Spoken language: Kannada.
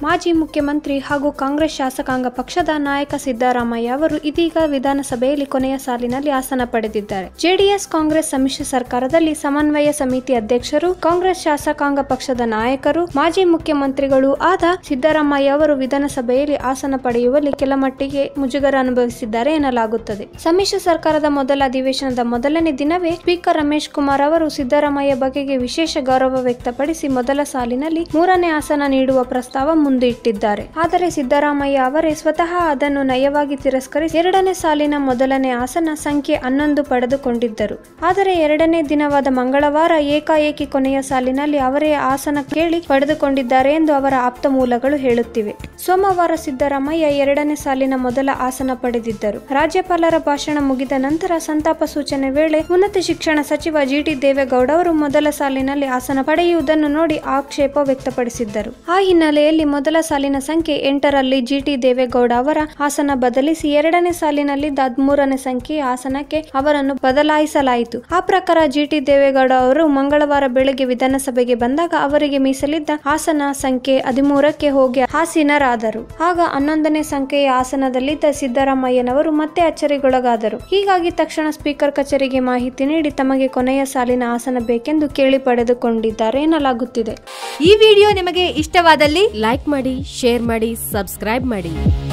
ಮಾಜಿ ಮುಖ್ಯಮಂತ್ರಿ ಹಾಗೂ ಕಾಂಗ್ರೆಸ್ ಶಾಸಕಾಂಗ ಪಕ್ಷದ ನಾಯಕ ಸಿದ್ದರಾಮಯ್ಯ ಅವರು ಇದೀಗ ವಿಧಾನಸಭೆಯಲ್ಲಿ ಕೊನೆಯ ಸಾಲಿನಲ್ಲಿ ಆಸನ ಪಡೆದಿದ್ದಾರೆ ಜೆಡಿಎಸ್ ಕಾಂಗ್ರೆಸ್ ಸಮ್ಮಿಶ್ರ ಸರ್ಕಾರದಲ್ಲಿ ಸಮನ್ವಯ ಸಮಿತಿ ಅಧ್ಯಕ್ಷರು ಕಾಂಗ್ರೆಸ್ ಶಾಸಕಾಂಗ ಪಕ್ಷದ ನಾಯಕರು ಮಾಜಿ ಮುಖ್ಯಮಂತ್ರಿಗಳೂ ಆದ ಸಿದ್ದರಾಮಯ್ಯ ಅವರು ವಿಧಾನಸಭೆಯಲ್ಲಿ ಆಸನ ಪಡೆಯುವಲ್ಲಿ ಕೆಲಮಟ್ಟಿಗೆ ಮುಜುಗರ ಅನುಭವಿಸಿದ್ದಾರೆ ಎನ್ನಲಾಗುತ್ತದೆ ಸಮ್ಮಿಶ್ರ ಸರ್ಕಾರದ ಮೊದಲ ಅಧಿವೇಶನದ ಮೊದಲನೇ ದಿನವೇ ಸ್ಪೀಕರ್ ರಮೇಶ್ ಕುಮಾರ್ ಅವರು ಸಿದ್ದರಾಮಯ್ಯ ಬಗೆಗೆ ವಿಶೇಷ ಗೌರವ ವ್ಯಕ್ತಪಡಿಸಿ ಮೊದಲ ಸಾಲಿನಲ್ಲಿ ಮೂರನೇ ಆಸನ ನೀಡುವ ಪ್ರಸ್ತಾವ ಮುಂದೆ ಇಟ್ಟಿದ್ದಾರೆ ಆದರೆ ಸಿದ್ದರಾಮಯ್ಯ ಅವರೇ ಸ್ವತಃ ಅದನ್ನು ನಯವಾಗಿ ತಿರಸ್ಕರಿಸಿ ಎರಡನೇ ಸಾಲಿನ ಮೊದಲನೇ ಆಸನ ಸಂಖ್ಯೆ ಹನ್ನೊಂದು ಪಡೆದುಕೊಂಡಿದ್ದರು ಆದರೆ ಎರಡನೇ ದಿನವಾದ ಮಂಗಳವಾರ ಏಕಾಏಕಿ ಕೊನೆಯ ಸಾಲಿನಲ್ಲಿ ಅವರೇ ಆಸನ ಕೇಳಿ ಪಡೆದುಕೊಂಡಿದ್ದಾರೆ ಎಂದು ಅವರ ಆಪ್ತ ಮೂಲಗಳು ಹೇಳುತ್ತಿವೆ ಸೋಮವಾರ ಸಿದ್ದರಾಮಯ್ಯ ಎರಡನೇ ಸಾಲಿನ ಮೊದಲ ಆಸನ ಪಡೆದಿದ್ದರು ರಾಜ್ಯಪಾಲರ ಭಾಷಣ ಮುಗಿದ ನಂತರ ಸಂತಾಪ ಸೂಚನೆ ವೇಳೆ ಉನ್ನತ ಶಿಕ್ಷಣ ಸಚಿವ ಜಿಟಿ ದೇವೇಗೌಡ ಅವರು ಮೊದಲ ಸಾಲಿನಲ್ಲಿ ಆಸನ ಪಡೆಯುವುದನ್ನು ನೋಡಿ ಆಕ್ಷೇಪ ವ್ಯಕ್ತಪಡಿಸಿದ್ದರು ಆ ಹಿನ್ನೆಲೆಯಲ್ಲಿ ಮೊದಲ ಸಾಲಿನ ಸಂಖ್ಯೆ ಎಂಟರಲ್ಲಿ ಜಿಟಿ ದೇವೇಗೌಡ ಅವರ ಆಸನ ಬದಲಿಸಿ ಎರಡನೇ ಸಾಲಿನಲ್ಲಿದ್ದ ಹದಿಮೂರನೇ ಸಂಖ್ಯೆಯ ಆಸನಕ್ಕೆ ಅವರನ್ನು ಬದಲಾಯಿಸಲಾಯಿತು ಆ ಪ್ರಕಾರ ಜಿಟಿ ದೇವೇಗೌಡ ಅವರು ಮಂಗಳವಾರ ಬೆಳಗ್ಗೆ ವಿಧಾನಸಭೆಗೆ ಬಂದಾಗ ಅವರಿಗೆ ಮೀಸಲಿದ್ದ ಆಸನ ಸಂಖ್ಯೆ ಹದಿಮೂರಕ್ಕೆ ಹೋಗಿ ಆಸೀನರಾದರು ಆಗ ಹನ್ನೊಂದನೇ ಸಂಖ್ಯೆಯ ಆಸನದಲ್ಲಿದ್ದ ಸಿದ್ದರಾಮಯ್ಯನವರು ಮತ್ತೆ ಅಚ್ಚರಿಗೊಳಗಾದರು ಹೀಗಾಗಿ ತಕ್ಷಣ ಸ್ಪೀಕರ್ ಕಚೇರಿಗೆ ಮಾಹಿತಿ ನೀಡಿ ತಮಗೆ ಕೊನೆಯ ಸಾಲಿನ ಆಸನ ಬೇಕೆಂದು ಕೇಳಿ ಪಡೆದುಕೊಂಡಿದ್ದಾರೆ ಎನ್ನಲಾಗುತ್ತಿದೆ ಈ ವಿಡಿಯೋ ನಿಮಗೆ ಇಷ್ಟವಾದಲ್ಲಿ ಲೈಕ್ ಮಾಡಿ ಶೇರ್ ಮಾಡಿ ಸಬ್ಸ್ಕ್ರೈಬ್ ಮಾಡಿ